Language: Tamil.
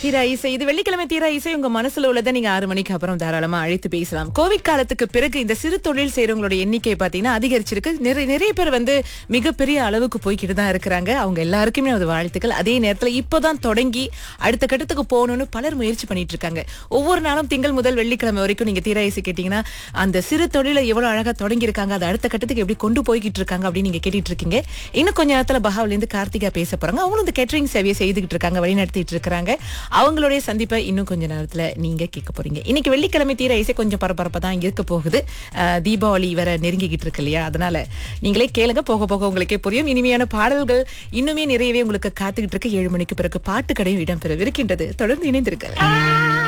தீரா இசை இது வெள்ளிக்கிழமை தீரா இசை உங்க மனசுல உள்ளதை நீங்க ஆறு மணிக்கு அப்புறம் தாராளமா அழைத்து பேசலாம் கோவிட் காலத்துக்கு பிறகு இந்த சிறு தொழில் செய்யறவங்களோட எண்ணிக்கை பாத்தீங்கன்னா அதிகரிச்சிருக்கு நிறைய நிறைய பேர் வந்து மிகப்பெரிய அளவுக்கு போய்கிட்டு தான் இருக்கிறாங்க அவங்க எல்லாருக்குமே அது வாழ்த்துக்கள் அதே நேரத்துல இப்போதான் தொடங்கி அடுத்த கட்டத்துக்கு போகணும்னு பலர் முயற்சி பண்ணிட்டு இருக்காங்க ஒவ்வொரு நாளும் திங்கள் முதல் வெள்ளிக்கிழமை வரைக்கும் நீங்க தீரா இசை கேட்டீங்கன்னா அந்த சிறு தொழிலை எவ்வளவு அழகா தொடங்கி இருக்காங்க அது அடுத்த கட்டத்துக்கு எப்படி கொண்டு போய்கிட்டு இருக்காங்க அப்படின்னு நீங்க கேட்டுட்டு இருக்கீங்க இன்னும் கொஞ்ச நேரத்துல பஹாவ்ல இருந்து கார்த்திகா பேச போறாங்க அவங்களும் இந்த கேட்டரிங் சேவையை செய்துகிட்டு இருக்காங்க வழிநடத்திட்டு இருக்காங்க அவங்களுடைய சந்திப்பை இன்னும் கொஞ்ச நேரத்துல நீங்க கேட்க போறீங்க இன்னைக்கு வெள்ளிக்கிழமை தீர இசை கொஞ்சம் பரபரப்பா தான் இருக்க போகுது அஹ், தீபாவளி வர நெருங்கிக்கிட்டு இருக்கு இல்லையா அதனால நீங்களே கேளுங்க போக போக உங்களுக்கே புரியும் இனிமையான பாடல்கள் இன்னுமே நிறையவே உங்களுக்கு காத்துக்கிட்டு இருக்கு ஏழு மணிக்கு பிறகு பாட்டு கடையும் இடம்பெறவிருக்கின்றது தொடர்ந்து இணைந்திருக்க